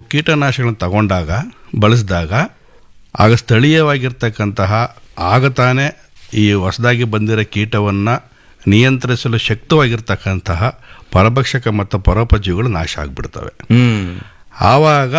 ಕೀಟನಾಶಕಗಳನ್ನು ತಗೊಂಡಾಗ ಬಳಸಿದಾಗ ಆಗ ಸ್ಥಳೀಯವಾಗಿರ್ತಕ್ಕಂತಹ ಆಗ ತಾನೇ ಈ ಹೊಸದಾಗಿ ಬಂದಿರೋ ಕೀಟವನ್ನು ನಿಯಂತ್ರಿಸಲು ಶಕ್ತವಾಗಿರ್ತಕ್ಕಂತಹ ಪರಭಕ್ಷಕ ಮತ್ತು ಪರೋಪಜೀವಿಗಳು ನಾಶ ಆಗಿಬಿಡ್ತವೆ ಹ್ಮ್ ಆವಾಗ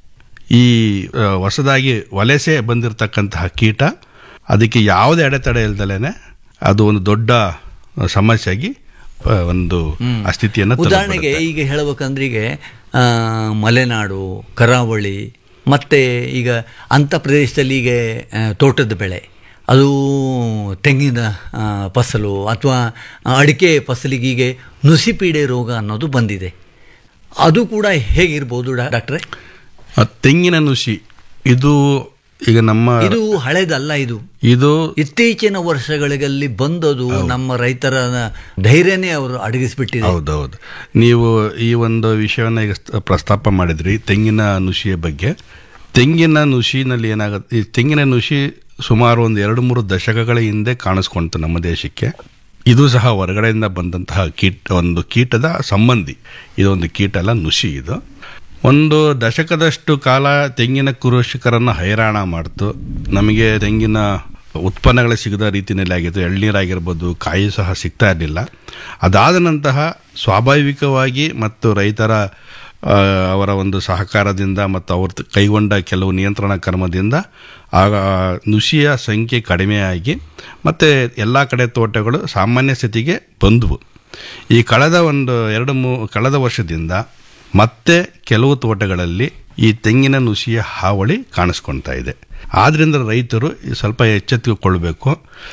ಈ ಆ, ಹೊಸದಾಗಿ ವಲಸೆ ಬಂದಿರತಕ್ಕಂತಹ ಕೀಟ ಅದಕ್ಕೆ ಯಾವುದೇ ಅಡೆತಡೆ ಇಲ್ದಲೇ ಅದು ಒಂದು ದೊಡ್ಡ ಸಮಸ್ಯೆಯಾಗಿ ಆ, ಒಂದು ಆ ಸ್ಥಿತಿಯನ್ನು ಉದಾಹರಣೆಗೆ ತಲುಪಿಬಿಡುತ್ತೆ. ಈಗ ಹೇಳ್ಬೇಕಂದ್ರೆ ಈಗ ಆ, ಮಲೆನಾಡು ಕರಾವಳಿ ಮತ್ತೆ ಈಗ ಅಂಥ ಪ್ರದೇಶದಲ್ಲಿ ಈಗ ಆ, ತೋಟದ ಬೆಳೆ ಅದು ತೆಂಗಿನ ಆ, ಫಸಲು ಅಥವಾ ಅಡಿಕೆ ಫಸಲಿಗೆ ಈಗ ನುಸಿಪೀಡೆ ರೋಗ ಅನ್ನೋದು ಬಂದಿದೆ ಅದು ಕೂಡ ಹೇಗಿರ್ಬೋದು ಡಾ- ಡಾಕ್ಟ್ರೆ ಆ, ತೆಂಗಿನ ನುಸಿ ಇದು ಈಗ ನಮ್ಮ ಇದು ಹಳೇದಲ್ಲ ಇದು ಇದು ಇತ್ತೀಚಿನ ವರ್ಷಗಳಲ್ಲಿ ಬಂದದು ನಮ್ಮ ರೈತರ ಧೈರ್ಯನೇ ಅವರು ಅಡಗಿಸ್ಬಿಟ್ಟಿದೆ ಹೌದೌದು ನೀವು ಈ ಒಂದು ವಿಷಯವನ್ನ ಈಗ ಸ್- ಪ್ರಸ್ತಾಪ ಮಾಡಿದ್ರಿ ತೆಂಗಿನ ನುಸಿಯ ಬಗ್ಗೆ ತೆಂಗಿನ ನುಸಿನಲ್ಲಿ ಏನಾಗುತ್ತೆ ಈ ತೆಂಗಿನ ನುಸಿ ಸುಮಾರು ಒಂದು ಎರಡು ಮೂರು ದಶಕಗಳ ಹಿಂದೆ ಕಾಣಿಸ್ಕೊಂತು ನಮ್ಮ ದೇಶಕ್ಕೆ ಇದು ಸಹ ಹೊರಗಡೆಯಿಂದ ಬಂದಂತಹ ಕೀಟ ಒಂದು ಕೀಟದ ಸಂಬಂಧಿ ಇದೊಂದು ಕೀಟ ಅಲ್ಲ ನುಸಿ ಇದು ಒಂದು ದಶಕದಷ್ಟು ಕಾಲ ತೆಂಗಿನ ಕೃಷಿಕರನ್ನು ಹೈರಾಣ ಮಾಡ್ತು ನಮಗೆ ತೆಂಗಿನ ಉತ್ಪನ್ನಗಳು ಸಿಗದ ರೀತಿಯಲ್ಲಿ ಆಗಿತ್ತು ಎಳ್ನೀರಾಗಿರ್ಬೋದು ಕಾಯಿ ಸಹ ಸಿಗ್ತಾ ಇರಲಿಲ್ಲ ಅದಾದ ನಂತರ ಸ್ವಾಭಾವಿಕವಾಗಿ ಮತ್ತು ರೈತರ ಆ, ಅವರ ಒಂದು ಸಹಕಾರದಿಂದ ಮತ್ತು ಅವರು ತ- ಕೈಗೊಂಡ ಕೆಲವು ನಿಯಂತ್ರಣ ಕ್ರಮದಿಂದ ಆಗ ನುಸಿಯ ಸಂಖ್ಯೆ ಕಡಿಮೆಯಾಗಿ ಮತ್ತು ಎಲ್ಲ ಕಡೆ ತೋಟಗಳು ಸಾಮಾನ್ಯ ಸ್ಥಿತಿಗೆ ಬಂದವು ಈ ಕಳೆದ ಒಂದು ಎರಡು ಮೂ ಕಳೆದ ವರ್ಷದಿಂದ ಮತ್ತೆ ಕೆಲವು ತೋಟಗಳಲ್ಲಿ ಈ ತೆಂಗಿನ ನುಸಿಯ ಹಾವಳಿ ಕಾಣಿಸ್ಕೊಳ್ತಾ ಇದೆ ಆದ್ರಿಂದ ರೈತರು ಈ ಸ್ವಲ್ಪ ಎಚ್ಚೆತ್ತುಕೊಳ್ಬೇಕು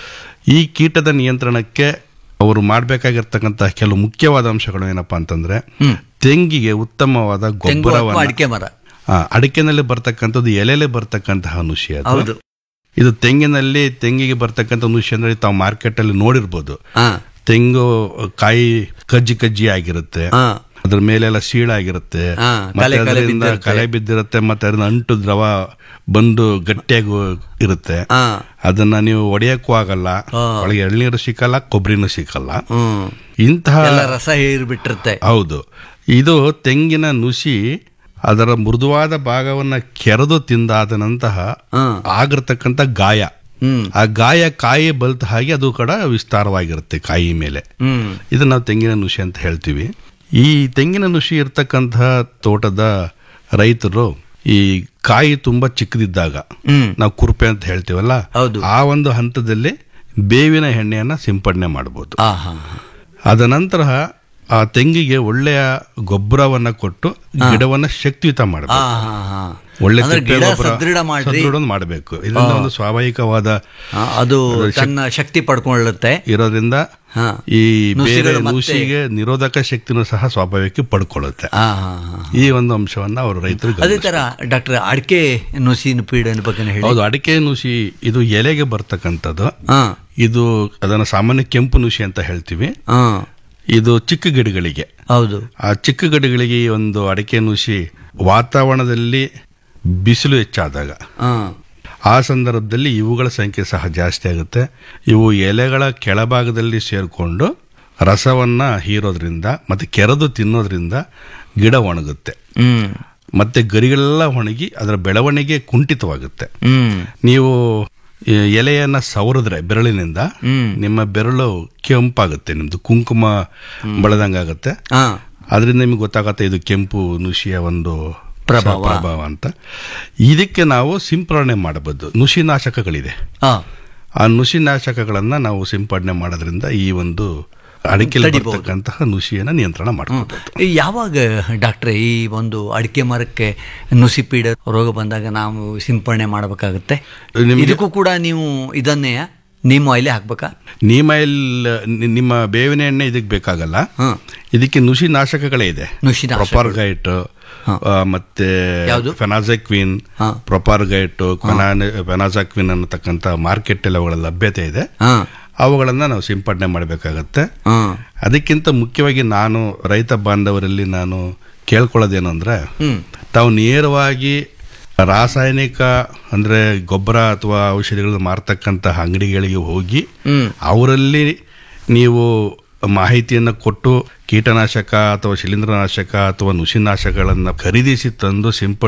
ಈ ಕೀಟದ ನಿಯಂತ್ರಣಕ್ಕೆ ಅವರು ಮಾಡಬೇಕಾಗಿರ್ತಕ್ಕಂಥ ಕೆಲವು ಮುಖ್ಯವಾದ ಅಂಶಗಳು ಏನಪ್ಪಾ ಅಂತಂದ್ರೆ ತೆಂಗಿಗೆ ಉತ್ತಮವಾದ ತೆಂಗು ಅಥವಾ ಗೊಬ್ಬರವನ್ನು ಅಡಿಕೆ ಮರ ಆ, ಅಡಿಕೆನಲ್ಲಿ ಬರ್ತಕ್ಕಂಥದ್ದು ಎಲೆಲೆ ಬರ್ತಕ್ಕಂತಹ ನುಸಿ ಅದು ಹೌದು ಇದು ತೆಂಗಿನಲ್ಲಿ ತೆಂಗಿಗೆ ಬರ್ತಕ್ಕಂಥ ನುಸಿ ಅಂದ್ರೆ ತಾವು ಮಾರ್ಕೆಟ್ ಅಲ್ಲಿ ನೋಡಿರ್ಬೋದು ಹಾ ತೆಂಗು ಕಾಯಿ ಕಜ್ಜಿ ಕಜ್ಜಿ ಆಗಿರುತ್ತೆ ಹಾ ಅದ್ರ ಮೇಲೆಲ್ಲ ಸೀಳಾಗಿರುತ್ತೆ ಹಾ, ಮತ್ತೆ ಕಲೆ- ಕಲೆ ಅದರಿಂದ ಬಿದ್ದಿರುತ್ತೆ. ಕಲೆ ಬಿದ್ದಿರುತ್ತೆ ಮತ್ತೆ ಅದನ್ನ ಅಂಟು ದ್ರವ ಬಂದು ಗಟ್ಟಿಯಾಗಿ ಇರುತ್ತೆ ಹಾ ಅದನ್ನ ನೀವು ಒಡೆಯಕ್ಕೂ ಆಗಲ್ಲ ಹಾ. ಒಳಗೆ ಎಳ್ನೀರು ಸಿಕ್ಕಲ್ಲ ಕೊಬ್ಬರಿನೂ ಸಿಕ್ಕಲ್ಲ ಹ್ಮ್ ಇಂತಹ ಎಲ್ಲ ರಸ ಹೀರ್ಬಿಟ್ಟಿರುತ್ತೆ ಹೌದು ಇದು ತೆಂಗಿನ ನುಸಿ ಅದರ ಮೃದುವಾದ ಭಾಗವನ್ನ ಕೆರೆದು ತಿಂದಾದ ನಂತರ ಹ್ಮ್. ಆಗಿರ್ತಕ್ಕಂಥ ಗಾಯ ಹ್ಮ್ ಆ ಗಾಯ ಕಾಯಿ ಬಲ್ತ ಹಾಗೆ ಅದು ಕೂಡ ವಿಸ್ತಾರವಾಗಿರುತ್ತೆ ಕಾಯಿ ಮೇಲೆ ಹ್ಮ್ ಇದು ನಾವು ತೆಂಗಿನ ನುಸಿ ಅಂತ ಹೇಳ್ತೀವಿ ಈ ತೆಂಗಿನ ನುಸಿ ಇರ್ತಕ್ಕಂತಹ ತೋಟದ ರೈತರು ಈ ಕಾಯಿ ತುಂಬಾ ಚಿಕ್ಕದಿದ್ದಾಗ ಹ್ಮ್ ನಾವು ಕುರುಪೆ ಅಂತ ಹೇಳ್ತೀವಲ್ಲ ಹೌದು. ಆ ಒಂದು ಹಂತದಲ್ಲಿ ಬೇವಿನ ಎಣ್ಣೆಯನ್ನ ಸಿಂಪಡಣೆ ಮಾಡಬಹುದು ಆ ಹಾ ಅದ ನಂತರ ಆ ತೆಂಗಿಗೆ ಒಳ್ಳೆಯ ಗೊಬ್ಬರವನ್ನ ಕೊಟ್ಟು ಗಿಡವನ್ನ ಶಕ್ತಿಯುತ ಆ ಮಾಡಬೇಕು ಹಾ ಹಾ ಒಳ್ಳೆ ಅಂದ್ರೆ ತಿಪ್ಪೆ ಗಿಡ ಗೊಬ್ಬರ ಸದೃಢ ಮಾಡ್ರಿ ಸದೃಢ ಮಾಡಬೇಕು ಇದರಿಂದ ಒಂದು ಸ್ವಾಭಾವಿಕವಾದ ಆ, ಅದು ತನ್ನ ಶಕ್ತಿ ಪಡ್ಕೊಳ್ಳುತ್ತೆ ಇರೋದ್ರಿಂದ ಹಾ ಈ ಬೇರೆ ನುಸಿಗಳು ಮತ್ತೆ- ನುಸಿಗೆ ನಿರೋಧಕ ಶಕ್ತಿನೂ ಸಹ ಸ್ವಾಭಾವಿಕ ಪಡ್ಕೊಳ್ಳುತ್ತೆ ಆ ಹಾ ಹಾ ಈ ಒಂದು ಅಂಶವನ್ನ ಅವರು ರೈತರು ಅದೇ ಗಮನಿಸ್ಬೇಕು. ತರ ಡಾಕ್ಟರ್ ಅಡಿಕೆ ನುಸಿನ ಪೀಡನ ಬಗ್ಗೆ ಹೇಳಿ ಹೌದು ಅಡಿಕೆ ನುಸಿ ಇದು ಎಲೆಗೆ ಬರ್ತಕ್ಕಂಥದ್ದು ಹಾ ಇದು ಅದನ್ನ ಸಾಮಾನ್ಯ ಕೆಂಪು ನುಸಿ ಅಂತ ಹೇಳ್ತೀವಿ ಹಾ ಇದು ಚಿಕ್ಕ ಗಿಡಗಳಿಗೆ ಹೌದು ಆ ಚಿಕ್ಕ ಗಿಡಗಳಿಗೆ ಈ ಒಂದು ಅಡಿಕೆ ನುಸಿ ವಾತಾವರಣದಲ್ಲಿ ಬಿಸಿಲು ಹೆಚ್ಚಾದಾಗ ಹಾ ಆ ಸಂದರ್ಭದಲ್ಲಿ ಇವುಗಳ ಸಂಖ್ಯೆ ಸಹ ಜಾಸ್ತಿ ಆಗುತ್ತೆ ಇವು ಎಲೆಗಳ ಕೆಳಭಾಗದಲ್ಲಿ ಸೇರಿಕೊಂಡು ರಸವನ್ನ ಹೀರೋದ್ರಿಂದ ಮತ್ತೆ ಕೆರೆದು ತಿನ್ನೋದ್ರಿಂದ ಗಿಡ ಒಣಗುತ್ತೆ ಹ್ಮ್ ಮತ್ತೆ ಗರಿಗಳೆಲ್ಲ ಒಣಗಿ ಅದರ ಬೆಳವಣಿಗೆ ಕುಂಠಿತವಾಗುತ್ತೆ ಹ್ಮ್ ನೀವು ಈ ಎಲೆಯನ್ನ ಸವರಿದ್ರೆ ಬೆರಳಿನಿಂದ ಹ್ಮ್. ನಿಮ್ಮ ಬೆರಳು ಕೆಂಪಾಗುತ್ತೆ ನಿಮ್ದು ಕುಂಕುಮ ಬಳದಂಗಾಗುತ್ತೆ ಹಾ ಅದರಿಂದ ನಿಮ್ಗೆ ಗೊತ್ತಾಗತ್ತೆ ಇದು ಕೆಂಪು ನುಸಿಯ ಒಂದು ಪ್ರಭಾವ. ಸ- ಪ್ರಭಾವ ಅಂತ ಇದಕ್ಕೆ ನಾವು ಸಿಂಪರಣೆ ಮಾಡಬಹುದು ನುಸಿನಾಶಕಗಳಿದೆ ಹಾ ಆ ನುಸಿನಾಶಕಗಳನ್ನ ನಾವು ಸಿಂಪಡಣೆ ಮಾಡೋದ್ರಿಂದ ಈ ಒಂದು ಅಡಿಕೆಲಿ ತಡಿಬಹುದು. ಬರ್ತಕ್ಕಂತಹ ನುಸಿಯನ್ನ ನಿಯಂತ್ರಣ ಮಾಡ್ಕೋಬಹುದು ಯಾವಾಗ ಡಾಕ್ಟ್ರೆ ಈ ಒಂದು ಅಡಿಕೆ ಮರಕ್ಕೆ ನುಸಿಪೀಡ ರೋಗ ಬಂದಾಗ ನಾವು ಸಿಂಪರಣೆ ಮಾಡಬೇಕಾಗುತ್ತೆ ನಿಮ್ಗೆ- ಇದಕ್ಕೂ ಕೂಡ ನೀವು ಇದನ್ನೇ ನೀಮ್ ಆಯಿಲೇ ಹಾಕ್ಬೇಕಾ ನೀಮ್ ಆಯಿಲ್ ನಿ- ನಿಮ್ಮ ಬೇವಿನ ಎಣ್ಣೆ ಇದಕ್ಕೆ ಬೇಕಾಗಲ್ಲ ಹ್ಮ್. ಇದಕ್ಕೆ ನುಸಿ ನಾಶಕಗಳೇ ಇದೆ ನುಸಿನಾಶಕಗಳು. ಪ್ರೊಪಾರ್ಗೈಟ್ ಮತ್ತೆ ಯಾವುದು? ಫೆನಾಜಕ್ವಿನ್ ಹಾ. ಪ್ರೊಪಾರ್ಗೈಟ್ ಫೆನಾಜಕ್ವಿನ್ ಅನ್ನತಕ್ಕಂಥ ಮಾರ್ಕೆಟ್ ಅಲ್ಲಿ ಅವುಗಳ ಲಭ್ಯತೆ ಇದೆ ಹಾ ಅವುಗಳನ್ನ ನಾವು ಸಿಂಪಡಣೆ ಮಾಡಬೇಕಾಗತ್ತೆ ಹಾ ಅದಕ್ಕಿಂತ ಮುಖ್ಯವಾಗಿ ನಾನು ರೈತ ಬಾಂಧವರಲ್ಲಿ ನಾನು ಕೇಳ್ಕೊಳ್ಳೋದೇನು ಅಂದ್ರೆ ಹ್ಮ್ ತಾವು ನೇರವಾಗಿ ರಾಸಾಯನಿಕ ಅಂದ್ರೆ ಗೊಬ್ಬರ ಅಥವಾ ಔಷಧಿಗಳನ್ನು ಮಾರ್ತಕ್ಕಂತಹ ಅಂಗಡಿಗಳಿಗೆ ಹೋಗಿ ಹ್ಮ್ ಅವರಲ್ಲಿ ನೀವು ಮಾಹಿತಿಯನ್ನು ಕೊಟ್ಟು ಕೀಟನಾಶಕ ಅಥವಾ ಶಿಲೀಂಧ್ರನಾಶಕ ಅಥವಾ ನುಸಿನಾಶಕಗಳನ್ನು ಖರೀದಿಸಿ ತಂದು ಸಿಂಪ